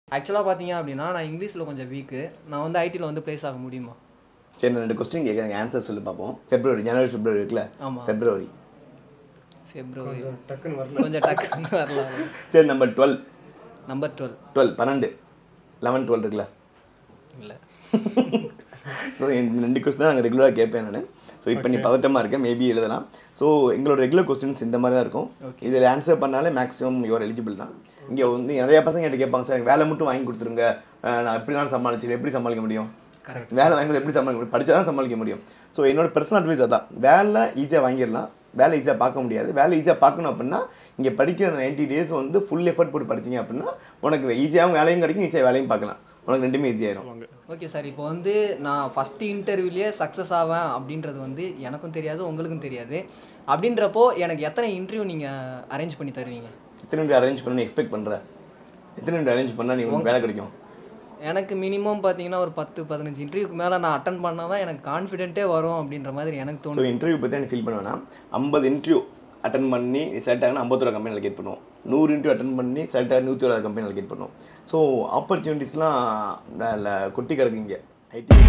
ஆக்சுவலாக பார்த்தீங்க அப்படின்னா நான் இங்கிலீஷில் கொஞ்சம் வீக்கு நான் வந்து ஐடியில் வந்து ப்ளேஸ் ஆக முடியுமா சரி நான் ரெண்டு கொஸ்டின் கேட்குறேன் ஆன்சர் சொல்லி பார்ப்போம் ஃபெப்ரவரி ஜனவரி ஃபெப்ரவரி இருக்குல்ல ஆமா. ஃபெப்ரவரி ஃபெப்ரவரி டக்குன்னு வரல கொஞ்சம் டக்குன்னு வரலாம் சரி number twelve number twelve twelve பன்னெண்டு லெவன் டுவெல் இருக்குல்ல இல்லை ஸோ இந்த ரெண்டு கொஸ்டின் தான் நாங்கள் ரெகுலராக கேட்பேன் நான் ஸோ இப்போ நீ பதட்டமாக இருக்கேன் மேபி எழுதலாம் ஸோ எங்களோட ரெகுலர் கொஸ்டின்ஸ் இந்த மாதிரி தான் இருக்கும் இதில் ஆன்சர் பண்ணாலே மேக்ஸிமம் யுவர் எலிஜிபிள் தான் இங்கே வந்து நிறைய பசங்க என்கிட்ட கேட்பாங்க சார் எனக்கு வேலை மட்டும் வாங்கி கொடுத்துருங்க அஹ் நான் எப்படி தான் சமாளிச்சிருக்கேன் எப்படி சமாளிக்க முடியும் Correct. வேலை வாங்கி கொடுத்தா எப்படி சமாளிக்க முடியும் படிச்சா தான் சமாளிக்க முடியும் ஸோ என்னோட பர்சனல் அட்வைஸ் அதான் வேலை ஈஸியாக வாங்கிடலாம் வேலை ஈஸியாக பார்க்க முடியாது வேலை ஈஸியாக பார்க்கணும் அப்படின்னா இங்கே படிக்கிற அந்த நைன்ட்டி டேஸ் வந்து ஃபுல் எஃபர்ட் போட்டு படிச்சீங்க அப்படின்னா உனக்கு ஈஸியாகவும் வேலையும் கிடைக்கும் ஈஸியாக வேலையும் பார்க்கலாம் உனக்கு ரெண்டுமே ஈஸியாயிரும் ஓகே சார் இப்போ வந்து நான் ஃபஸ்ட்டு இன்டர்வியூலேயே சக்ஸஸ் ஆவேன் அப்படின்றது வந்து எனக்கும் தெரியாது உங்களுக்கும் தெரியாது அப்படின்றப்போ எனக்கு எத்தனை இன்டர்வியூ நீங்கள் அரேஞ்ச் பண்ணி தருவீங்க எத்தனை மினிட் அரேஞ்ச் பண்ண எக்ஸ்பெக்ட் பண்ணுற எத்தனை மினிட் அரேஞ்ச் பண்ணால் நீ உனக்கு வேலை கிடைக்கும் எனக்கு மினிமம் பார்த்தீங்கன்னா ஒரு பத்து பதினஞ்சு இன்டர்வியூக்கு மேலே நான் அட்டன் பண்ணால் தான் எனக்கு கான்ஃபிடென்ட்டே வரும் அப்படின்ற மாதிரி எனக்கு ஸோ தோணும் இன்டர்வியூ பற்றி எனக்கு ஃபீல் பண்ணுவேன்னா ஐம்பது இன்டர்வியூ அட்டன் பண்ணி செலக்ட் ஆகினா ஐம்பத்தோரு கம்பெனியில் கேட் பண்ணுவோம் நூறு இன்டர்வியூ அட்டன் பண்ணி செலக்ட் ஆகி நூற்றி ஒரு கம்பெனியில் கேட் பண்ணுவோம் ஸோ ஆப்பர்ச்சுனிட்டிஸ்லாம் கொட்டி கிடக்கு இங்கே ஐடி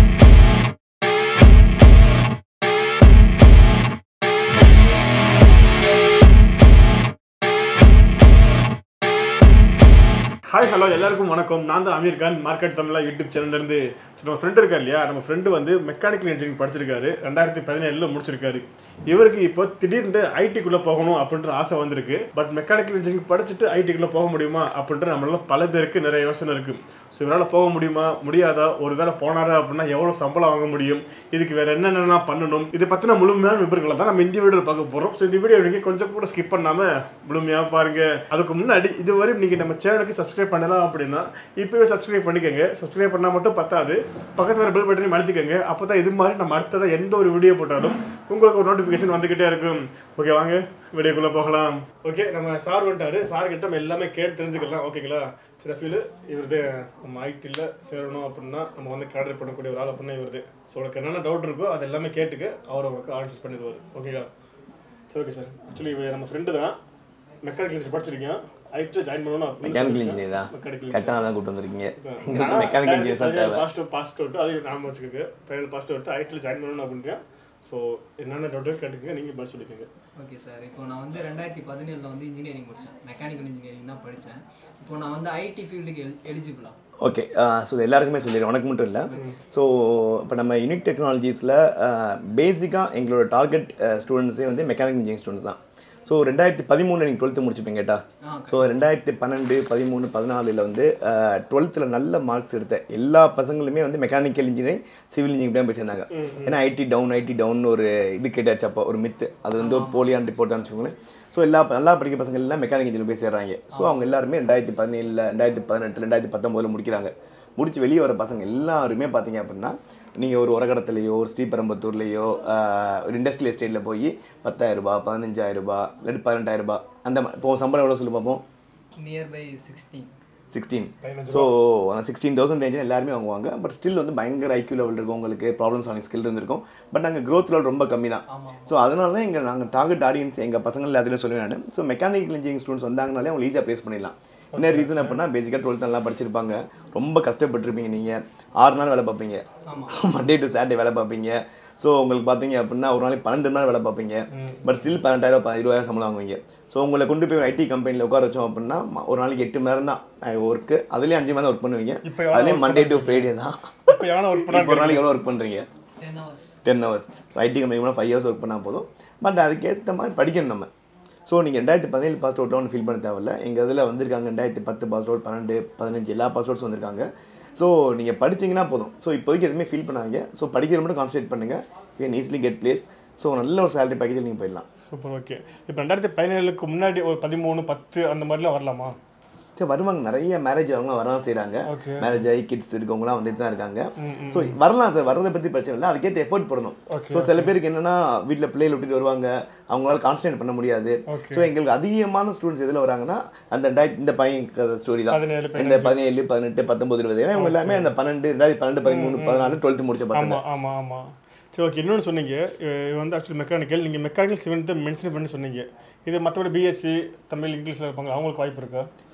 ஹாய் ஹலோ எல்லாருக்கும் வணக்கம் நான் தான் அமீர் கான் மார்க்கெட் தமிழா யூடியூப் சேனல்லேருந்து நம்ம ஃப்ரெண்டு இருக்கார் இல்லையா நம்ம ஃப்ரெண்டு வந்து மெக்கானிக்கல் இன்ஜினியரிங் படிச்சிருக்காரு ரெண்டாயிரத்தி பதினேழில் முடிச்சிருக்காரு இவருக்கு இப்போ திடீர்னு ஐடிக்குள்ளே போகணும் அப்படின்ற ஆசை வந்திருக்கு பட் மெக்கானிக்கல் இன்ஜினியரிங் படிச்சுட்டு ஐடிக்குள்ளே போக முடியுமா அப்படின்ற நம்மளால பல பேருக்கு நிறைய யோசனை இருக்குது ஸோ இவரால் போக முடியுமா முடியாதா ஒரு வேளை போனாரா அப்படின்னா எவ்வளோ சம்பளம் வாங்க முடியும் இதுக்கு வேறு என்னென்னலாம் பண்ணணும் இதை பற்றின முழுமையான விவரங்களை தான் நம்ம இந்த வீடியோவில் பார்க்க போகிறோம் ஸோ இந்த வீடியோ நீங்கள் கொஞ்சம் கூட ஸ்கிப் பண்ணாமல் முழுமையாக பாருங்கள் அதுக்கு முன்னாடி இதுவரை நீங்கள் நம்ம சேனலுக்கு சப்ஸ்கிரைப் பண்ணலாம் அப்படின்னா இப்போவே சப்ஸ்கிரைப் பண்ணிக்கோங்க சப்ஸ்கிரைப் பண்ணால் மட்டும் பத்தாது பக்கத்தில் வர பெல் பட்டனையும் அழுத்திக்கோங்க அப்போ தான் இது மாதிரி நம்ம அடுத்ததாக எந்த ஒரு வீடியோ போட்டாலும் உங்களுக்கு ஒரு நோட்டிஃபிகேஷன் வந்துக்கிட்டே இருக்கும் ஓகே வாங்க வீடியோக்குள்ளே போகலாம் ஓகே நம்ம சார் வந்துட்டாரு சார் கிட்ட நம்ம எல்லாமே கேட்டு தெரிஞ்சுக்கலாம் ஓகேங்களா சரி ஃபீல் இவருது நம்ம ஐடியில் சேரணும் அப்படின்னா நம்ம வந்து கேடர் பண்ணக்கூடிய ஒரு ஆள் அப்படின்னா இவருது ஸோ உனக்கு என்னென்ன டவுட் இருக்கோ அது எல்லாமே கேட்டுக்க அவர் உங்களுக்கு ஆன்சர் பண்ணிடுவார் ஓகேங்களா சரி ஓகே சார் ஆக்சுவலி நம்ம ஃப்ரெண்டு தான் மெக்கானிக்கல் இன்ஜினியர் படிச்சிருக்கீங்க ஐடியில் ஜாயின் பண்ணணும் அப்படின்னு மெக்கானிக்கல் இன்ஜினியர் தான் மெக்கானிக்கல் கரெக்டாக தான் கூப்பிட்டு வந்திருக்கீங்க இங்கே மெக்கானிக்கல் இன்ஜினியர்ஸ் தான் தேவை பாஸ்ட் பாஸ்ட் அவுட் அது நாம வச்சுக்கோங்க ஃபைனல் பாஸ்ட் அவுட் ஐடியில் ஜாயின் பண்ணணும் அப்படின்றேன் ஸோ என்னென்ன டவுட்டோ கேட்டுக்கங்க நீங்கள் பதில் சொல்லிக்கோங்க ஓகே சார் இப்போ நான் வந்து ரெண்டாயிரத்தி பதினேழில் வந்து இன்ஜினியரிங் முடித்தேன் மெக்கானிக்கல் இன்ஜினியரிங் தான் படித்தேன் இப்போ நான் வந்து ஐடி ஃபீல்டுக்கு எல் எலிஜிபிளா ஓகே ஸோ இது எல்லாருக்குமே சொல்லிடுறேன் உனக்கு மட்டும் இல்லை ஸோ இப்போ நம்ம யூனிக் டெக்னாலஜிஸில் பேசிக்காக எங்களோட டார்கெட் ஸ்டூடெண்ட்ஸே வந்து மெக்கானிக்கல் இன்ஜினியரிங் ஸ்டூடெண்ட்ஸ் தான் ஸோ ரெண்டாயிரத்தி பதிமூணு நீங்கள் டுவெல்த்து முடிச்சிருப்பீங்க கேட்டா ஆ ஸோ ரெண்டாயிரத்தி பன்னெண்டு பதிமூணு பதினாலில் வந்து டுவெல்த்தில் நல்ல மார்க்ஸ் எடுத்த எல்லா பசங்களுமே வந்து மெக்கானிக்கல் இன்ஜினியரிங் சிவில் இன்ஜினியரிங் தான் போய் சேர்ந்தாங்க ஏன்னா ஐடி டவுன் ஐடி டவுன் ஒரு இது கேட்டாச்சு அப்போ ஒரு மித்து அது வந்து ஒரு போலியான ரிப்போர்ட் தான் வச்சுக்கோங்களேன் ஸோ எல்லா நல்லா படிக்கிற பசங்க எல்லாம் மெக்கானிக் இன்ஜினியரிங் போய் சேர்றாங்க ஸோ அவங்க எல்லாருமே ரெண்டாயிரத்தி பதினேழில் ரெண்டாயிரத்தி பதினெட்டு ரெண்டாயிரத்தி பத்தொம்போதில் முடிக்கிறாங்க முடிச்சு வெளியே வர பசங்க எல்லாருமே பார்த்தீங்க அப்படின்னா நீங்கள் ஒரு உரகடத்துலையோ ஒரு ஸ்ரீபெரும்பத்தூர்லேயோ ஒரு இண்டஸ்ட்ரியல் எஸ்டேட்டில் போய் பத்தாயிரரூபா பதினஞ்சாயிரரூபா இல்லாட்டி பதினெட்டாயிரரூபா அந்த மாதிரி இப்போ சம்பளம் எவ்வளோ சொல்லி பார்ப்போம் நியர்பை சிக்ஸ்டீன் சிக்ஸ்டீன் ஸோ அந்த சிக்ஸ்டீன் தௌசண்ட் ரேஞ்சில் எல்லாருமே வாங்குவாங்க பட் ஸ்டில் வந்து பயங்கர ஐக்யூ லெவல் இருக்கும் உங்களுக்கு ப்ராப்ளம் சால்விங் ஸ்கில் இருந்திருக்கும் பட் நாங்கள் growth லெவல் ரொம்ப கம்மி தான் ஆமாம் ஸோ அதனால தான் எங்கள் நாங்கள் டார்கெட் ஆடியன்ஸ் எங்கள் பசங்கள் எல்லாத்துலையும் சொல்லுவேன் நான் ஸோ மெக்கானிக்கல் இன்ஜினியரிங் ஸ்டூடெண்ட்ஸ் வந்தாங்கனாலே அவங்க ஈஸியாக ப்ளேஸ் பண்ணிடலாம் என்ன ரீசன் அப்படின்னா பேசிக்காக டுவெல்த் நல்லா படிச்சிருப்பாங்க ரொம்ப கஷ்டப்பட்டிருப்பீங்க நீங்கள் ஆறு நாள் வேலை பார்ப்பீங்க ஆமாம் மண்டே டு சாட்டர்டே வேலை பார்ப்பீங்க ஸோ உங்களுக்கு பார்த்தீங்க அப்படின்னா ஒரு நாளைக்கு பன்னெண்டு நாள் வேலை பார்ப்பீங்க பட் ஸ்டில் பன்னெண்டாயிரம் ப- இருபதாயிரம் சம்பளம் வாங்குவீங்க ஸோ உங்களை கொண்டு போய் ஒரு ஐடி கம்பெனியில் உட்கார வச்சோம் அப்படின்னா ம- ஒரு நாளைக்கு எட்டு மணி நேரம் தான் ஒர்க்கு அதுலேயும் அஞ்சு மணி நேரம் ஒர்க் பண்ணுவீங்க இப்போ எவ்வளோ அதுலேயும் மண்டே டு ஃப்ரைடே தான் இப்போ எவனா ஒர்க் இப்போ ஒரு நாளைக்கு எவ்வளோ ஒர்க் பண்ணுறீங்க ten hours ten hours so IT company five hours work பண்ணால் போதும் பட் அதுக்கேற்ற மாதிரி படிக்கணும் நம்ம ஸோ நீங்கள் ரெண்டாயிரத்தி பதினேழு பாஸ் அவுட்னு ஃபீல் பண்ண தேவையில்ல எங்கள் இதில் வந்திருக்காங்க ரெண்டாயிரத்தி பத்து பாஸ் அவுட் பன்னெண்டு பதினஞ்சு எல்லா பாஸ் அவுட்ஸ் வந்திருக்காங்க ஸோ நீங்கள் படிச்சீங்கன்னா போதும் ஸோ இப்போதைக்கு எதுவுமே ஃபீல் பண்ணாதீங்க ஸோ படிக்கிற மட்டும் கான்சன்ட்ரேட் பண்ணுங்கள் you can easily get place so நல்ல ஒரு சேலரி பேக்கேஜ் நீங்கள் போயிடலாம் சூப்பர் ஓகே இப்போ ரெண்டாயிரத்தி பதினேழுக்கு முன்னாடி ஒரு பதிமூணு பத்து அந்த மாதிரிலாம் வரலாமா சரி வருவாங்க நிறைய மேரேஜ் அவங்க வரலாம் செய்கிறாங்க Okay. மேரேஜ் ஆகி கிட்ஸ் இருக்கவங்களாம் வந்துட்டு தான் இருக்காங்க ஸோ வரலாம் சார் வரதை பற்றி பிரச்சனை இல்லை அதுக்கேற்ற எஃபோர்ட் போடணும் Okay, ஸோ சில பேருக்கு என்னன்னா வீட்டில் பிள்ளைகள் விட்டுட்டு வருவாங்க அவங்களால கான்சன்ட்ரேட் பண்ண முடியாது Okay. ஸோ எங்களுக்கு அதிகமான ஸ்டூடெண்ட்ஸ் எதில் வராங்கன்னா அந்த ரெண்டாயிரத்தி இந்த பையன் ஸ்டோரி தான் பதினேழு இந்த பதினேழு பதினெட்டு பத்தொன்பது இருபது ஏன்னா இவங்க எல்லாமே அந்த பன்னெண்டு ரெண்டாயிரத்தி பன்னெண்டு பதிமூணு பதினாலு டுவெல்த்து முடிச்ச பசங்க ஆமாம் ஆமாம் ஆமாம் சரி ஓகே இன்னொன்று சொன்னீங்க இது வந்து ஆக்சுவலி மெக்கானிக்கல் நீங்கள் மெக்கானிக்கல் சிவன் மென்ஷன் பண்ணி சொன்னீங்க இது மற்றபடி பிஎஸ்சி தமிழ் இங்கிலீஷில் இருப்பாங்க அவங்களுக்கு வாய்ப்பு இருக்கா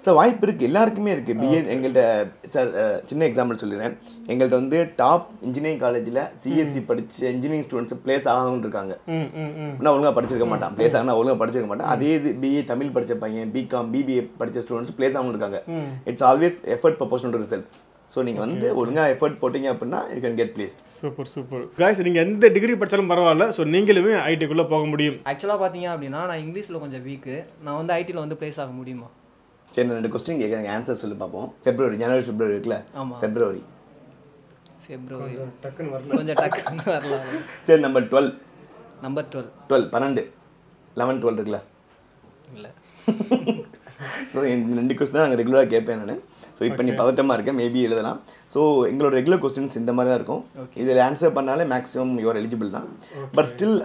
ஸோ வாய்ப்பு இருக்குது எல்லாருக்குமே இருக்குது பிஏ எங்கள்கிட்ட சார் சின்ன எக்ஸாம்பிள் சொல்லிடுறேன் எங்கள்கிட்ட வந்து டாப் இன்ஜினியரிங் காலேஜில் சிஎஸ்சி படிச்ச இன்ஜினியரிங் ஸ்டூடெண்ட்ஸ் பிளேஸ் ஆகணும்னு இருக்காங்க ம் ம் ம் நான் ஒழுங்காக படிச்சிருக்க மாட்டான் பிளேஸ் ஆனால் ஒழுங்காக படிச்சிருக்க மாட்டான் அதே இது பிஏ தமிழ் படிச்ச பையன் பிகாம் பிபிஏ படிச்ச ஸ்டூடெண்ட்ஸ் பிளேஸ் ஆகணும் இருக்காங்க it's always effort proportional to result so நீங்கள் வந்து ஒழுங்காக எஃபர்ட் போட்டீங்க அப்படின்னா you can get place super super guys நீங்கள் எந்த டிகிரி படித்தாலும் பரவாயில்ல ஸோ நீங்களுமே ஐடிக்குள்ளே போக முடியும் ஆக்சுவலாக பார்த்தீங்க அப்படின்னா நான் இங்கிலீஷில் கொஞ்சம் வீக்கு நான் வந்து ஐடியில் வந்து ப்ளேஸ் ஆக முடியுமா சரி நான் ரெண்டு கொஸ்டின் கேட்குறேன் ஆன்சர் சொல்லி பார்ப்போம் ஃபெப்ரவரி ஜனவரி பிப்ரவரி இருக்குல்ல ஆமா. ஃபெப்ரவரி ஃபெப்ரவரி டக்குன்னு வரல கொஞ்சம் டக்குன்னு வரலாம் சரி number twelve number twelve twelve பன்னெண்டு லெவன் டுவெல் இருக்குல்ல இல்லை ஸோ இந்த ரெண்டு கொஸ்டின் தான் நாங்கள் ரெகுலராக கேட்பேன் நான் ஸோ இப்போ நீ பதட்டமாக இருக்கேன் மேபி எழுதலாம் ஸோ எங்களோட ரெகுலர் கொஸ்டின்ஸ் இந்த மாதிரி தான் இருக்கும் இதில் ஆன்சர் பண்ணாலே மேக்ஸிமம் யுவர் எலிஜிபிள் தான் பட் ஸ்டில்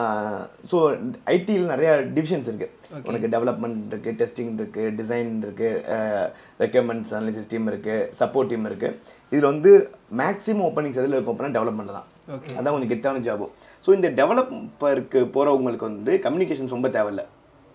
ஸோ ஐடியில் நிறைய டிவிஷன்ஸ் இருக்குது உனக்கு டெவலப்மெண்ட் இருக்குது டெஸ்டிங் இருக்குது டிசைன் இருக்குது ரெக்யர்மெண்ட்ஸ் அனாலிசிஸ் டீம் இருக்குது சப்போர்ட் டீம் இருக்குது இதில் வந்து மேக்ஸிமம் ஓப்பனிங்ஸ் எதில் இருக்கும் அப்படின்னா டெவலப்மெண்ட் தான் அதான் கொஞ்சம் கெத்தான ஜாபும் ஸோ இந்த டெவலப்பருக்கு போகிறவங்களுக்கு வந்து கம்யூனிகேஷன்ஸ் ரொம்ப தேவையில்லை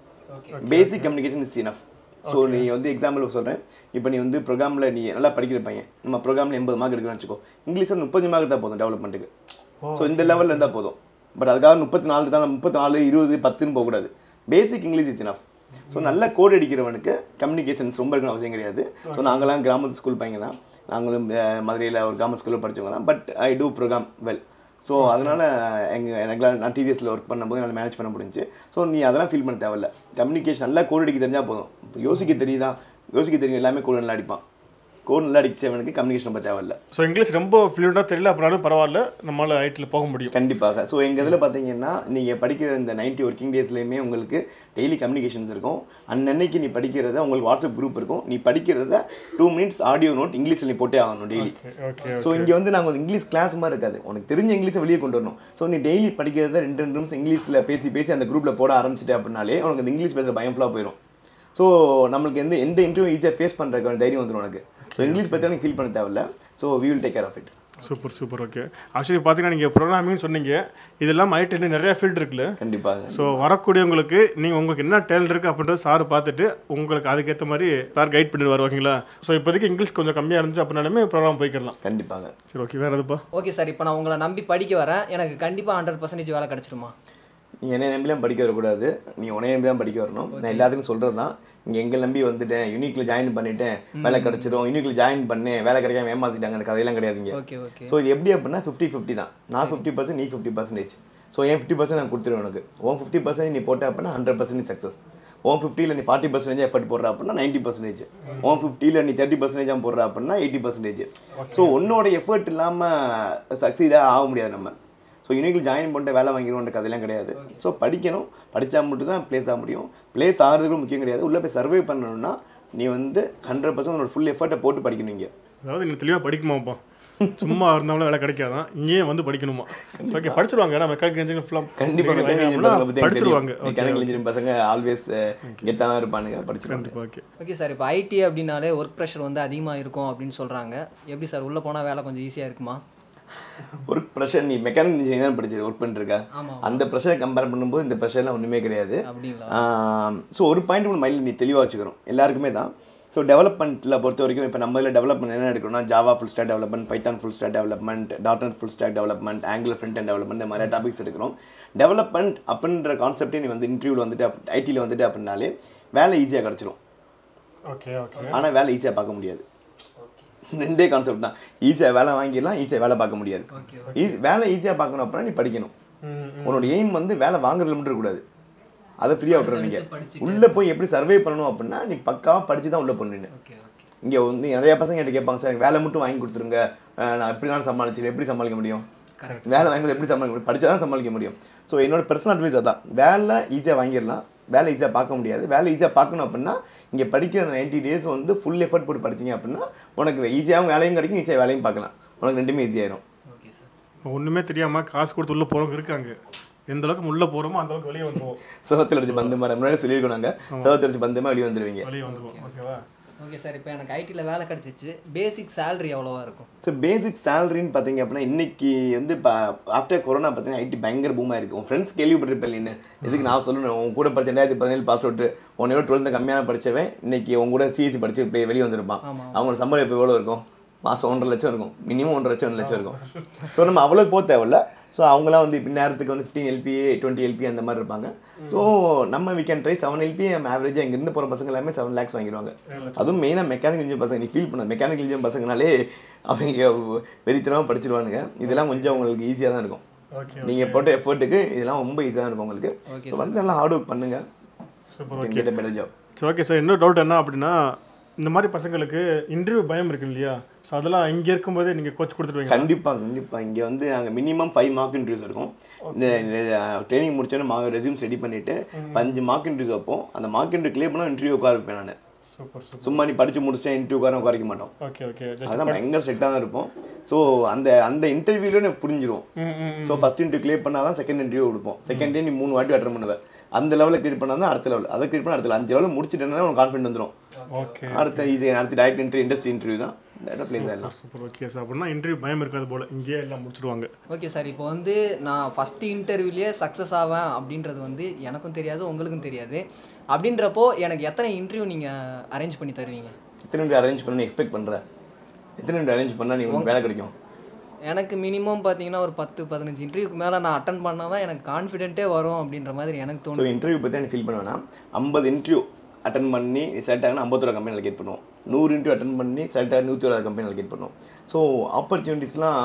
basic communication is enough so நீ வந்து எக்ஸாம்பிள் சொல்கிறேன் இப்போ நீ வந்து ப்ரோக்ராமில் நீ நல்லா படிக்கிற பையன் நம்ம ப்ரோக்ராமில் எண்பது மார்க் எடுக்கிறேன்னு வச்சுக்கோ இங்கிலீஷில் முப்பது மார்க் தான் போதும் டெவலப்மெண்ட்டுக்கு ஸோ இந்த லெவலில் இருந்தால் போதும் பட் அதுக்காக முப்பத்தி நாலு தான் முப்பத்தி நாலு இருபது பத்துன்னு போகக்கூடாது basic English is enough so நல்ல கோட் அடிக்கிறவனுக்கு கம்யூனிகேஷன்ஸ் ரொம்ப இருக்கணும் அவசியம் கிடையாது ஸோ நாங்களாம் கிராமத்து ஸ்கூல் பையங்க தான் நாங்களும் மதுரையில் ஒரு கிராம ஸ்கூலில் படித்தவங்க தான் but I do program well so அதனால் எங்கள் எங்களால் நான் டிசிஎஸில் ஒர்க் பண்ணும்போது என்னால் மேனேஜ் பண்ண முடிஞ்சு ஸோ நீ அதெல்லாம் ஃபீல் பண்ண தேவையில்ல கம்யூனிகேஷன் நல்லா கோட் அடிக்க தெரிஞ்சால் போதும் இப்போ யோசிக்க தெரியுதா யோசிக்க தெரியும் எல்லாமே கோட் நல்லா அடிப்பான் கோட் நல்லா அடிச்சவனுக்கு கம்யூனிகேஷன் ரொம்ப தேவையில்ல ஸோ இங்கிலீஷ் ரொம்ப ஃப்ளூண்டாக தெரியல அப்படின்னாலும் பரவாயில்ல நம்மளால் ஐடியில் போக முடியும் கண்டிப்பாக ஸோ எங்கள் இதில் பார்த்தீங்கன்னா நீங்கள் படிக்கிற இந்த 90 ஒர்க்கிங் டேஸ்லையுமே உங்களுக்கு டெய்லி கம்யூனிகேஷன்ஸ் இருக்கும் அன்னன்னைக்கு நீ படிக்கிறத உங்களுக்கு வாட்ஸ்அப் குரூப் இருக்கும் நீ படிக்கிறத டூ மினிட்ஸ் ஆடியோ நோட் இங்கிலீஷில் நீ போட்டே ஆகணும் டெய்லி ஓகே ஸோ இங்கே வந்து நாங்கள் இங்கிலீஷ் கிளாஸ் மாதிரி இருக்காது உனக்கு தெரிஞ்ச இங்கிலீஷை வெளியே கொண்டு வரணும் ஸோ நீ டெய்லி படிக்கிறத ரெண்டு ரெண்டு நிமிஷம் இங்கிலீஷில் பேசி பேசி அந்த குரூப்பில் போட ஆரம்பிச்சிட்டே அப்படின்னாலே உனக்கு அந்த இங்கிலீஷ் பேசுகிற பயம் ஃபுல்லாக போயிடும் ஸோ நம்மளுக்கு எந்த எந்த இன்டர்வியூ ஈஸியாக ஃபேஸ் பண்ணுறதுக்கான தைரியம் வந்துடும் உனக்கு ஸோ இங்கிலீஷ் பற்றி எனக்கு ஃபீல் பண்ண தேவையில்ல so we will take care of it super super okay actually பார்த்தீங்கன்னா நீங்கள் ப்ரோக்ராமிங்னு சொன்னீங்க இதெல்லாம் ஐடி நிறைய ஃபீல்டு இருக்குல்ல கண்டிப்பாக ஸோ வரக்கூடியவங்களுக்கு நீங்கள் உங்களுக்கு என்ன டேலண்ட் இருக்குது அப்படின்றத சார் பார்த்துட்டு உங்களுக்கு அதுக்கேற்ற மாதிரி சார் கைட் பண்ணிடுவார் ஓகேங்களா ஸோ இப்போதைக்கு இங்கிலீஷ் கொஞ்சம் கம்மியாக இருந்துச்சு அப்படின்னாலுமே ப்ரோக்ராம் போய்க்கிடலாம் கண்டிப்பாக சரி ஓகே வேறு எதுப்பா ஓகே சார் இப்போ நான் உங்களை நம்பி படிக்க வரேன் எனக்கு கண்டிப்பாக ஹண்ட்ரட் பர்சன்டேஜ் வேலை கிடச்சிருமா நீ என்னை நம்பிலாம் படிக்க வரக்கூடாது நீ உன்னை நம்பி தான் படிக்க வரணும் நான் எல்லாத்துக்கும் சொல்கிறது தான் இங்கே எங்களை நம்பி வந்துட்டேன் யூனிக்கில் ஜாயின் பண்ணிட்டேன் வேலை கிடச்சிரும் யூனிக்கில் ஜாயின் பண்ணேன் வேலை கிடைக்காம ஏமாத்திட்டாங்க அந்த கதையெல்லாம் கிடையாதுங்க ஓகே ஓகே ஸோ இது எப்படி அப்படின்னா ஃபிஃப்டி ஃபிஃப்டி தான் நான் ஃபிஃப்டி பர்சன்ட் நீ ஃபிஃப்டி பர்சன்டேஜ் ஸோ என் ஃபிஃப்டி பர்சன்ட் நான் கொடுத்துருவேன் உனக்கு உன் ஃபிஃப்டி பர்சன்ட் நீ போட்ட அப்படின்னா ஹண்ட்ரட் பர்சன்ட் சக்ஸஸ் உன் ஃபிஃப்டியில் நீ ஃபார்ட்டி பர்சன்டேஜ் எஃபர்ட் போடுற அப்படின்னா நைன்ட்டி பர்சன்டேஜ் உன் ஃபிஃப்டியில் நீ தேர்ட்டி பர்சன்டேஜ் போடுற அப்படின்னா எயிட்டி பர்சன்டேஜ் ஸோ உன்னோட எஃபர்ட் இல்லாமல் சக்சீடாக ஆக முடியாது நம்ம ஸோ யூனிக்கில் ஜாயின் பண்ணிட்டு வேலை வாங்கிடுவோன்ற கதையெல்லாம் கிடையாது ஸோ படிக்கணும் படித்தா மட்டும் தான் ப்ளேஸ் ஆக முடியும் ப்ளேஸ் ஆகிறது கூட முக்கியம் கிடையாது உள்ளே போய் சர்வே பண்ணணும்னா நீ வந்து ஹண்ட்ரட் பர்சன்ட் உன்னோட ஃபுல் எஃபர்ட்டை போட்டு படிக்கணும் இங்கே அதாவது நீங்கள் தெளிவாக படிக்குமாப்பா சும்மா இருந்தாலும் வேலை கிடைக்காதான் இங்கேயும் வந்து படிக்கணுமா ஓகே படிச்சிருவாங்க ஏன்னா மெக்கானிக்கல் இன்ஜினியர் ஃபுல்லாக கண்டிப்பாக மெக்கானிக்கல் இன்ஜினியரிங் பசங்களை பற்றி எனக்கு படிச்சிருவாங்க தெரியும் மெக்கானிக்கல் இன்ஜினியரிங் பசங்க ஆல்வேஸ் கெத்தாக தான் இருப்பானுங்க படிச்சிருவாங்க கண்டிப்பாக ஓகே ஓகே சார் இப்போ ஐடி அப்படின்னாலே ஒர்க் ப்ரெஷர் வந்து அதிகமாக இருக்கும் அப்படின்னு சொல்கிறாங்க எப்படி சார் உள்ளே போனால் வேலை கொஞ்சம் ஈஸியாக இருக்குமா ஒர்க் ப்ரெஷர் நீ மெக்கானிக்கல் இன்ஜினியரிங் தான் படிச்சு ஒர்க் பண்ணிருக்க ஆமாம் அந்த ப்ரெஷரை கம்பேர் பண்ணும்போது இந்த ப்ரெஷர்லாம் ஒன்றுமே கிடையாது அப்படிங்களா ஸோ ஒரு பாயிண்ட் ஒன்று மைண்டில் நீ தெளிவாக வச்சுக்கணும் எல்லாருக்குமே தான் ஸோ டெவலப்மெண்ட்டில் பொறுத்த வரைக்கும் இப்போ நம்ம இதில் டெவலப்மெண்ட் என்ன எடுக்கணும்னா Java full stack development Python full stack development dot full stack development angle front end development இந்த மாதிரி டாபிக்ஸ் எடுக்கிறோம் டெவலப்மெண்ட் அப்படின்ற கான்செப்டே நீ வந்து இன்டர்வியூவில் வந்துட்டு ஐடியில் வந்துட்டு அப்படின்னாலே வேலை ஈஸியாக கிடச்சிரும் ஓகே ஓகே ஆனால் வேலை ஈஸியாக பார்க்க முடியாது ரெண்டே கான்செப்ட் தான் ஈஸியாக வேலை வாங்கிடலாம் ஈஸியாக வேலை பார்க்க முடியாது ஓகே ஈஸி வேலை ஈஸியாக பார்க்கணும் அப்படின்னா நீ படிக்கணும் உன்னோட எய்ம் வந்து வேலை வாங்குறதுல மட்டும் இருக்கக்கூடாது அதை ஃப்ரீயாக விட்டுறோம் நீங்கள் படிச்சு உள்ளே போய் எப்படி சர்வே பண்ணணும் அப்படின்னா நீ பக்காவாக படிச்சு தான் உள்ளே பண்ணணும் ஓகே ஓகே இங்கே வந்து நிறைய பசங்க என்கிட்ட கேட்பாங்க சார் எனக்கு வேலை மட்டும் வாங்கி கொடுத்துருங்க அஹ் நான் எப்படி தான் சமாளிச்சு எப்படி சமாளிக்க முடியும் கரெக்ட் வேலை வாங்கி எப்படி சமாளிக்க முடியும் படிச்சா தான் சமாளிக்க முடியும் ஸோ என்னோட பர்சனல் அட்வைஸ் அதான் வேலை ஈஸியாக வாங்கிடலாம் வேலை ஈஸியாக பார்க்க முடியாது வேலை ஈஸியாக பார்க்கணும் அப்படின்னா இங்கே படிக்கிற அந்த நைன்ட்டி டேஸ் வந்து ஃபுல் எஃபர்ட் போட்டு படிச்சீங்க அப்படின்னா உனக்கு ஈஸியாகவும் வேலையும் கிடைக்கும் ஈஸியாக வேலையும் பார்க்கலாம் உனக்கு ரெண்டுமே ஈஸியாயிரும் ஓகே சார் இப்போ ஒன்றுமே தெரியாமல் காசு கொடுத்து உள்ளே போகிறவங்க இருக்காங்க எந்த அளவுக்கு உள்ளே போகிறோமோ அந்த அளவுக்கு வெளியே வந்துடுவோம் சுகத்தில் அடிச்சு பந்து மாதிரி முன்னாடி சொல்லியிருக்கோம் நாங்கள் சுகத்தில் அடிச்சு பந்து மாதிரி வெளியே வந்துடுவீங்க வெளியே வந்துடுவோம் ஓகேவா ஓகே சார் இப்போ எனக்கு ஐடியில் வேலை கிடச்சிச்சு பேசிக் சேலரி எவ்வளோவா இருக்கும் ஸோ பேசிக் சேலரின்னு பார்த்தீங்க அப்படின்னா இன்னைக்கு வந்து இப்போ ஆஃப்டர் கொரோனா பார்த்தீங்கன்னா ஐடி பயங்கர பூமாக இருக்குது உன் ஃப்ரெண்ட்ஸ் கேள்விப்பட்டிருப்பேன் நீ எதுக்கு நான் சொல்லணும் உன் கூட படிச்ச ரெண்டாயிரத்தி பதினேழு பாஸ் அவுட் உன்னையோட டுவெல்த்து கம்மியாக படிச்சவன் இன்னைக்கு உன் கூட சிஎஸ்சி படிச்சு இப்போ வெளியே வந்திருப்பான் ஆமாம். அவங்களோட சம்பளம் இப்போ எவ்வளோ இருக்கும் மாதம் ஒன்றரை லட்சம் இருக்கும் மினிமம் ஒன்றரை லட்சம் ஒன்று லட்சம் இருக்கும் ஸோ நம்ம அவ்வளோ போக தேவையில்ல ஸோ அவங்களாம் வந்து இப்போ நேரத்துக்கு வந்து ஃபிஃப்டீன் எல்பி டுவெண்ட்டி எல்பி அந்த மாதிரி இருப்பாங்க ஸோ நம்ம we can try seven LP நம்ம ஆவரேஜாக இங்கேருந்து போகிற பசங்க எல்லாமே செவன் லேக்ஸ் வாங்கிடுவாங்க அதுவும் மெயினாக மெக்கானிக்கல் இன்ஜினியர் பசங்க நீ ஃபீல் பண்ண மெக்கானிக்கல் இன்ஜினியர் பசங்கனாலே அவங்க வெறித்தனமாக படிச்சிருவானுங்க இதெல்லாம் கொஞ்சம் அவங்களுக்கு ஈஸியாக தான் இருக்கும் ஓகே நீங்கள் போட்ட எஃபர்ட்டுக்கு இதெல்லாம் ரொம்ப ஈஸியாக இருக்கும் உங்களுக்கு Okay, ஸோ வந்து நல்லா ஹார்ட் ஒர்க் பண்ணுங்கள் சூப்பர் கெட் பெட்டர் ஜாப் சரி ஓகே சார் இன்னொரு டவுட் என்ன அப்படின்னா இந்த மாதிரி பசங்களுக்கு இன்டர்வியூ பயம் இருக்கு இல்லையா ஸோ அதெல்லாம் இங்கே இருக்கும்போதே நீங்கள் கோச் கொடுத்துருவீங்க கண்டிப்பா கண்டிப்பா இங்க வந்து அங்கே மினிமம் ஃபைவ் மார்க் இன்டர்வியூஸ் இருக்கும் இந்த ட்ரைனிங் முடிச்சோன்னே மா ரெஸ்யூம் ரெடி பண்ணிட்டு அஞ்சு மார்க் இன்டர்வியூஸ் வைப்போம் அந்த மார்க் இன்டர்வியூ கிளியர் பண்ணால் இன்டர்வியூ உட்கார வைப்பேன் நான் சூப்பர் சூப்பர் சும்மா நீ படிச்சு முடிச்சிட்டேன் இன்டர்வியூ உட்கார உட்காரிக்க மாட்டோம் ஓகே ஓகே ஜஸ்ட் அதெல்லாம் பயங்கர செட்டாக தான் இருப்போம் ஸோ அந்த அந்த இன்டர்வியூல எனக்கு புரிஞ்சிரும் ம் ம் ஸோ ஃபர்ஸ்ட் இன்டர்வியூ கிளியர் பண்ணால் தான் செகண்ட் இன்டர்வியூ கொடுப்போம் செகண்ட் டே நீ மூணு வாட்டி அட்டன் பண்ணுவேன் அந்த லெவலில் கிளியர் பண்ணால் தான் அடுத்த லெவல் அதை கிளியர் பண்ண அடுத்த level. அஞ்சு லெவலில் முடிச்சிட்டேன்னா உனக்கு கான்ஃபிடன்ட் வந்துடும் ஓகே அடுத்த ஈஸி அடுத்த டைரக்ட் இன்டர்வியூ இண்டஸ்ட்ரி இன்டர்வியூ தான் டேரக்டாக ப்ளேஸ் ஆயிடலாம் சூப்பர் ஓகே சார் அப்படின்னா இன்டர்வியூ பயம் இருக்காது போல இங்கேயே எல்லாம் முடிச்சிடுவாங்க ஓகே சார் இப்போ வந்து நான் ஃபஸ்ட்டு இன்டர்வியூலேயே சக்ஸஸ் ஆவேன் அப்படின்றது வந்து எனக்கும் தெரியாது உங்களுக்கும் தெரியாது அப்படின்றப்போ எனக்கு எத்தனை இன்டர்வியூ நீங்கள் அரேஞ்ச் பண்ணி தருவீங்க எத்தனை இன்டர்வியூ அரேஞ்ச் பண்ண எக்ஸ்பெக்ட் பண்ணுறேன் எத்தனை இன்டர்வியூ அரேஞ்ச் பண்ணால் நீ உங்களுக்கு வேலை கிடைக்கும் எனக்கு மினிமம் பார்த்தீங்கன்னா ஒரு பத்து பதினஞ்சு இன்டர்வியூக்கு மேலே நான் அட்டன் பண்ணால் தான் எனக்கு கான்ஃபிடென்ட்டே வரும் அப்படின்ற மாதிரி எனக்கு ஸோ தோணும் இன்டர்வியூ பற்றி எனக்கு ஃபீல் பண்ணுவேன்னா ஐம்பது இன்டர்வியூ அட்டன் பண்ணி செலக்ட் ஆகினா ஐம்பத்தோரு கம்பெனி அலகேட் பண்ணுவோம் நூறு இன்டர்வியூ அட்டன் பண்ணி செலக்ட் ஆகி நூற்றி ஒரு கம்பெனி அலகேட் பண்ணுவோம் ஸோ ஆப்பர்ச்சுனிட்டிஸ்லாம்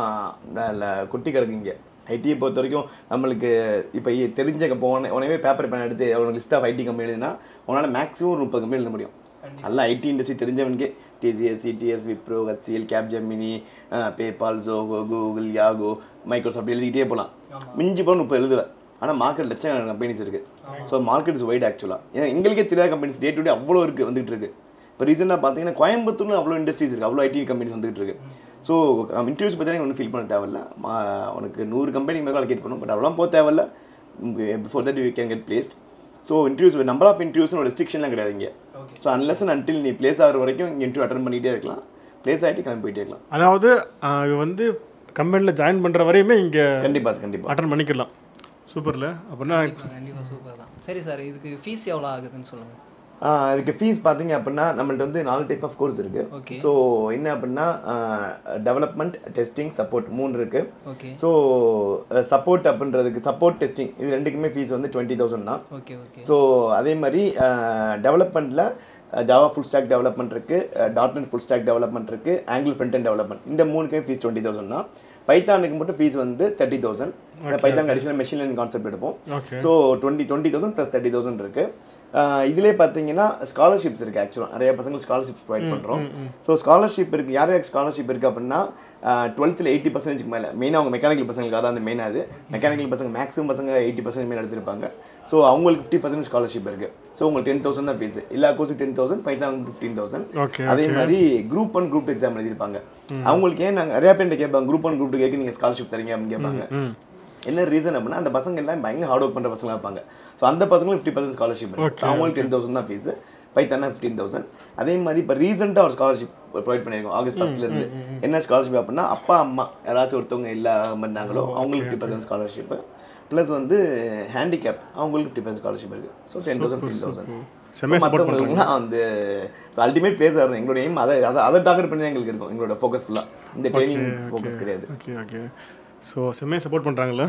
கொட்டி கிடக்கு இங்கே ஐடியை பொறுத்த வரைக்கும் நம்மளுக்கு இப்போ தெரிஞ்ச போன உடனே பேப்பர் பேன் எடுத்து உனக்கு லிஸ்ட் ஆஃப் ஐடி கம்பெனி எழுதுனா உன்னால் மேக்ஸிமம் ஒரு முப்பது கம்பெனி எழுத முடியும் நல்லா ஐடி இண்டஸ்ட்ரி தெரிஞ்சவனுக்கே TCS CTS Wipro HCL Capgemini PayPal Zoho Google Yahoo Microsoft எழுதிக்கிட்டே போகலாம் மிஞ்சி போக முப்பது எழுதுவேன் ஆனால் மார்க்கெட் லட்சம் கம்பெனிஸ் இருக்குது ஸோ மார்க்கெட் இஸ் ஒயிட் ஆக்சுவலாக ஏன்னா எங்களுக்கே தெரியாத கம்பெனிஸ் டே டு டே அவ்வளோ இருக்குது வந்துகிட்டு இருக்கு இப்போ ரீசெண்டாக பார்த்தீங்கன்னா கோயம்புத்தூர்ல அவ்வளோ இண்டஸ்ட்ரிஸ் இருக்குது அவ்வளோ ஐடி கம்பெனிஸ் வந்துகிட்டு இருக்கு ஸோ இன்டர்வியூஸ் பற்றி ஒன்றும் ஃபீல் பண்ண தேவையில்ல மா- உனக்கு நூறு கம்பெனி மேலே அலோகேட் பண்ணும் பட் அவ்வளோ போக தேவையில்ல before that you can get placed so interviews number of இன்டர்வியூஸ்னு ரெஸ்ட்ரிக்ஷன்லாம் கிடையாது இங்கே ஸோ அன்லெஸ் அன்டில் நீ பிளேஸ் ஆகிற வரைக்கும் இங்கே இன்டர்வியூ அட்டன் பண்ணிகிட்டே இருக்கலாம் பிளேஸ் ஆகிட்டு கிளம்பி போயிட்டே இருக்கலாம் அதாவது ஆஹ், இது வந்து கம்பெனியில் ஜாயின் பண்ணுற வரையுமே இங்கே கண்டிப்பாக கண்டிப்பாக அட்டன் பண்ணிக்கலாம் சூப்பர்ல அப்படின்னா கண்டிப்பாக சூப்பர் தான் சரி சார் இதுக்கு ஃபீஸ் எவ்வளோ ஆகுதுன்னு சொல்லுங்கள் அதுக்கு ஃபீஸ் பார்த்தீங்க அப்படின்னா நம்மள்ட்ட வந்து நாலு டைப் ஆஃப் கோர்ஸ் இருக்குது Okay. ஸோ என்ன அப்படின்னா டெவலப்மெண்ட் டெஸ்டிங் சப்போர்ட் மூணு இருக்குது ஓகே ஸோ சப்போர்ட் அப்படின்றதுக்கு சப்போர்ட் டெஸ்டிங் இது ரெண்டுக்குமே ஃபீஸ் வந்து டுவெண்ட்டி தௌசண்ட் தான் ஓகே ஓகே ஸோ அதே மாதிரி டெவலப்மெண்ட்டில் ஜாவா ஃபுல் ஸ்டாக் டெவலப்மெண்ட் இருக்குது dot net full stack development இருக்குது ஆங்கிள் ஃப்ரண்ட் அண்ட் டெவலப்மெண்ட் இந்த மூணுக்குமே ஃபீஸ் டுவெண்ட்டி தௌசண்ட் தான் பைத்தானுக்கு மட்டும் ஃபீஸ் வந்து thirty thousand Python additional machine learning concept எடுப்போம் okay so twenty twenty thousand plus thirty thousand இருக்குது இதிலே பார்த்தீங்கன்னா ஸ்காலர்ஷிப்ஸ் இருக்குது ஆக்சுவலாக நிறைய பசங்களுக்கு ஸ்காலர்ஷிப்ஸ் ப்ரொவைட் பண்ணுறோம் ஸோ ஸ்காலர்ஷிப் இருக்குது யார் யாருக்கு ஸ்காலர்ஷிப் இருக்குது அப்படின்னா டுவெல்த்தில் எயிட்டி பர்சன்டேஜ்க்கு மேலே மெயினாக அவங்க மெக்கானிக்கல் பசங்களுக்கு அதான் அந்த மெயின் அது மெக்கானிக்கல் பசங்க மேக்ஸிமம் பசங்க எயிட்டி பர்சன்ட் மேலே எடுத்திருப்பாங்க ஸோ அவங்களுக்கு ஃபிஃப்டி பர்சன்ட் ஸ்காலர்ஷிப் இருக்குது ஸோ உங்களுக்கு டென் தௌசண்ட் தான் ஃபீஸ் எல்லா கோர்ஸுக்கு ten thousand Python fifteen thousand okay அதே மாதிரி குரூப் ஒன் குரூப் எக்ஸாம் எழுதிருப்பாங்க அவங்களுக்கு ஏன் நாங்கள் நிறைய பேர் கேட்பாங்க குரூப் ஒன் குரூப் கேட்க நீங்கள் ஸ்காலர்ஷிப் தரீங்க அப்படின்னு கேட்பாங்க ம் என்ன ரீசன் அப்படின்னா அந்த பசங்க எல்லாம் பயங்கர ஹார்ட் ஒர்க் பண்ணுற பசங்களாக இருப்பாங்க ஸோ அந்த பசங்களுக்கு ஃபிஃப்டி பர்சன்ட் ஸ்காலர்ஷிப் இருக்கு அவங்களுக்கு டென் தௌசண்ட் தான் ஃபீஸ் பைத்தானா ஃபிஃப்டீன் தௌசண்ட் அதே மாதிரி இப்போ ரீசெண்டாக ஒரு ஸ்காலர்ஷிப் ப்ரொவைட் பண்ணியிருக்கோம் ஆகஸ்ட் ஃபர்ஸ்ட்லேருந்து என்ன ஸ்காலர்ஷிப் அப்படின்னா அப்பா அம்மா யாராச்சும் ஒருத்தவங்க இல்லாமல் இருந்தாங்களோ அவங்களுக்கு ஃபிஃப்டி பர்சன்ட் ஸ்காலர்ஷிப்பு ப்ளஸ் வந்து ஹேண்டிகேப் அவங்களுக்கு ஃபிஃப்டி பர்சன்ட் ஸ்காலர்ஷிப் இருக்குது so ten thousand fifty thousand செம்மையா சப்போர்ட் பண்ணுறாங்க மற்றவங்களுக்குலாம் வந்து ஸோ அல்டிமேட் பிளேஸ் ஆகிறது எங்களோட எய்ம் அதை அதை அதை டார்கெட் பண்ணி தான் எங்களுக்கு இருக்கும் எங்களோட ஃபோக்கஸ் ஃபுல்லாக இந்த ட்ரைனிங் ஃபோக்கஸ் கிடையாது ஓகே ஓகே ஸோ செம்மையாக சப்போர்ட் பண்ணுறாங்களா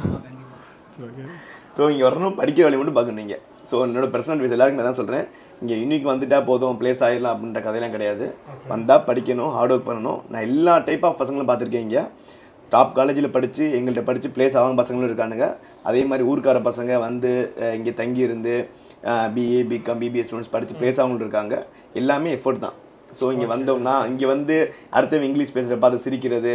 சரி ஓகே ஸோ இங்கே வரணும் படிக்கிற வேலையை மட்டும் பார்க்கணும் நீங்கள் ஸோ என்னோட பர்சனல் அட்வைஸ் எல்லாருக்கும் நான் தான் சொல்கிறேன் இங்கே யூனிக் வந்துட்டா போதும் ப்ளேஸ் ஆயிடலாம் அப்படின்ற கதையெல்லாம் கிடையாது வந்தால் படிக்கணும் ஹார்ட் ஒர்க் பண்ணணும் நான் எல்லா டைப் ஆஃப் பசங்களும் பார்த்துருக்கேன் இங்கே டாப் காலேஜில் படித்து எங்கள்கிட்ட படித்து ப்ளேஸ் ஆகாத பசங்களும் இருக்கானுங்க அதே மாதிரி ஊர்க்கார பசங்க வந்து அஹ், இங்கே தங்கி இருந்து பிஏ பிகாம் பிபிஎஸ் ஸ்டூடெண்ட்ஸ் படித்து ப்ளேஸ் ஆகவங்களும் இருக்காங்க எல்லாமே எஃபோர்ட் தான் ஸோ இங்கே வந்தோம்னா இங்கே வந்து அடுத்தவன் இங்கிலீஷ் பேசுகிற பார்த்து சிரிக்கிறது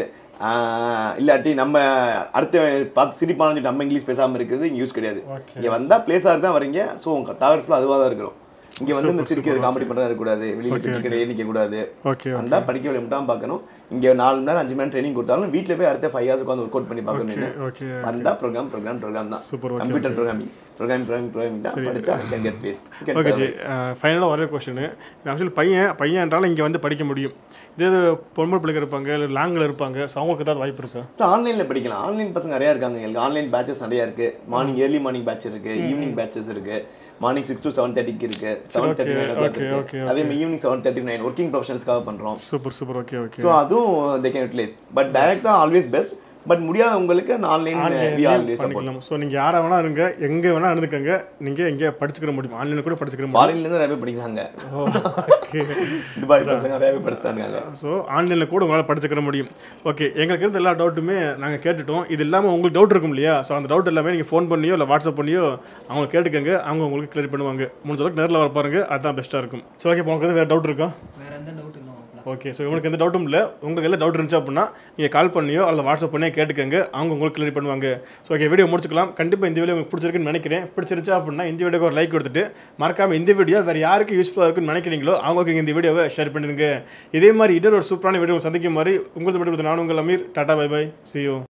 ஆஹ் இல்லாட்டி நம்ம அடுத்தவன் பார்த்து சிரிப்பானு சொல்லிட்டு நம்ம இங்கிலீஷ் பேசாமல் இருக்கிறது இங்கே யூஸ் கிடையாது Okay. இங்கே வந்தால் பிளேஸாக தான் வரீங்க ஸோ உங்கள் டார்கெட் ஃபுல்லாக அதுவாக தான் இருக்கிறோம் இங்கே வந்து இந்த சிரிக்கிறது காமெடி பண்ணுறது இருக்கக்கூடாது வெளியில் பெட்டி கடையே நிற்கக்கூடாது ஓகே வந்தால் படிக்க வேலை மட்டும் தான் பார்க்கணும் இங்கே நாலு மணி நேரம் அஞ்சு மணி நேரம் ட்ரைனிங் கொடுத்தாலும் வீட்டில் போய் அடுத்த ஃபைவ் ஹவர்ஸ் உட்காந்து ஒர்க் அவுட் பண்ணி பார்க்கணும் ஓகே வந்தால் ப்ரோக்ராம் ப்ரோக்ராம் ப்ரோக்ராம் தான் Super, okay, computer programming programming programming programming தான் படித்தா can get placed okay ji ஃபைனலாக ஒரே கொஸ்டின் ஆக்சுவலி பையன் பையன் என்றாலும் இங்கே வந்து படிக்க முடியும் இதே இது பொம்பளை பிள்ளைங்க இருப்பாங்க இல்லை லாங்கில் இருப்பாங்க ஸோ அவங்களுக்கு ஏதாவது வாய்ப்பு இருக்கா ஸோ ஆன்லைனில் படிக்கலாம் ஆன்லைன் பசங்க நிறையா இருக்காங்க எங்களுக்கு ஆன்லைன் பேச்சஸ் நிறையா இருக்குது மார்னிங் ஏர்லி மார்னிங் பேட்ச் இருக்குது ஈவினிங் பேச்சஸ் இருக்குது மார்னிங் சிக்ஸ் டு செவன் தேர்ட்டிக்கு இருக்குது seven thirty nine okay, okay, அதே மாதிரி evening seven thirty nine working ப்ரொஃபஷனல்ஸ்க்காக பண்ணுறோம் super super okay okay so அதுவும் தே கேன் யூட்டிலைஸ் பட் டைரக்டாக ஆல்வேஸ் பெஸ்ட் பட் முடியாதவங்களுக்கு அந்த ஆன்லைன் வி ஆல்வேஸ் சப்போர்ட் பண்ணிக்கலாம் ஸோ நீங்கள் யாரை வேணா இருங்க எங்கே வேணா இருந்துக்கங்க நீங்கள் எங்கே படிச்சுக்கிற முடியும் ஆன்லைனில் கூட படிச்சுக்கிற முடியும் ஃபாரின்லேருந்து நிறைய பேர் படிக்கிறாங்க ஓகே துபாய் பசங்க நிறைய பேர் படிச்சுட்டு இருக்காங்க ஸோ ஆன்லைனில் கூட உங்களால் படிச்சுக்கிற முடியும் ஓகே எங்களுக்கு இருந்த எல்லா டவுட்டுமே நாங்கள் கேட்டுட்டோம் இது இல்லாமல் உங்களுக்கு டவுட் இருக்கும் இல்லையா ஸோ அந்த டவுட் எல்லாமே நீங்கள் ஃபோன் பண்ணியோ இல்லை வாட்ஸ்அப் பண்ணியோ அவங்க கேட்டுக்கங்க அவங்க உங்களுக்கு கிளியர் பண்ணுவாங்க முடிஞ்ச அளவுக்கு நேரில் வர பாருங்க அதுதான் பெஸ்ட்டாக இருக்கும் ஸோ ஓகே இப்போ உங்களுக்கு வேறு டவுட் இருக்கா வேற எந்த டவுட் இல்லை மாப்பிள ஓகே ஸோ உங்களுக்கு எந்த டவுட்டும் இல்லை உங்களுக்கு எல்லாம் டவுட் இருந்துச்சு அப்படின்னா நீங்கள் கால் பண்ணியோ அல்லது வாட்ஸ்அப் பண்ணியோ கேட்டுக்கங்க அவங்க உங்களுக்கு கிளியர் பண்ணுவாங்க ஸோ ஓகே வீடியோ முடிச்சுக்கலாம் கண்டிப்பாக இந்த வீடியோ உங்களுக்கு பிடிச்சிருக்குன்னு நினைக்கிறேன் பிடிச்சிருச்சா அப்படின்னா இந்த வீடியோக்கு ஒரு லைக் கொடுத்துட்டு மறக்காம இந்த வீடியோ வேறு யாருக்கு யூஸ்ஃபுல்லாக இருக்குன்னு நினைக்கிறீங்களோ அவங்களுக்கு இந்த வீடியோவை ஷேர் பண்ணிடுங்க இதே மாதிரி இன்னொரு ஒரு சூப்பரான வீடியோ சந்திக்கும் மாதிரி உங்களுக்கு மட்டும் நானும் உங்கள் Aamir tata bye bye see you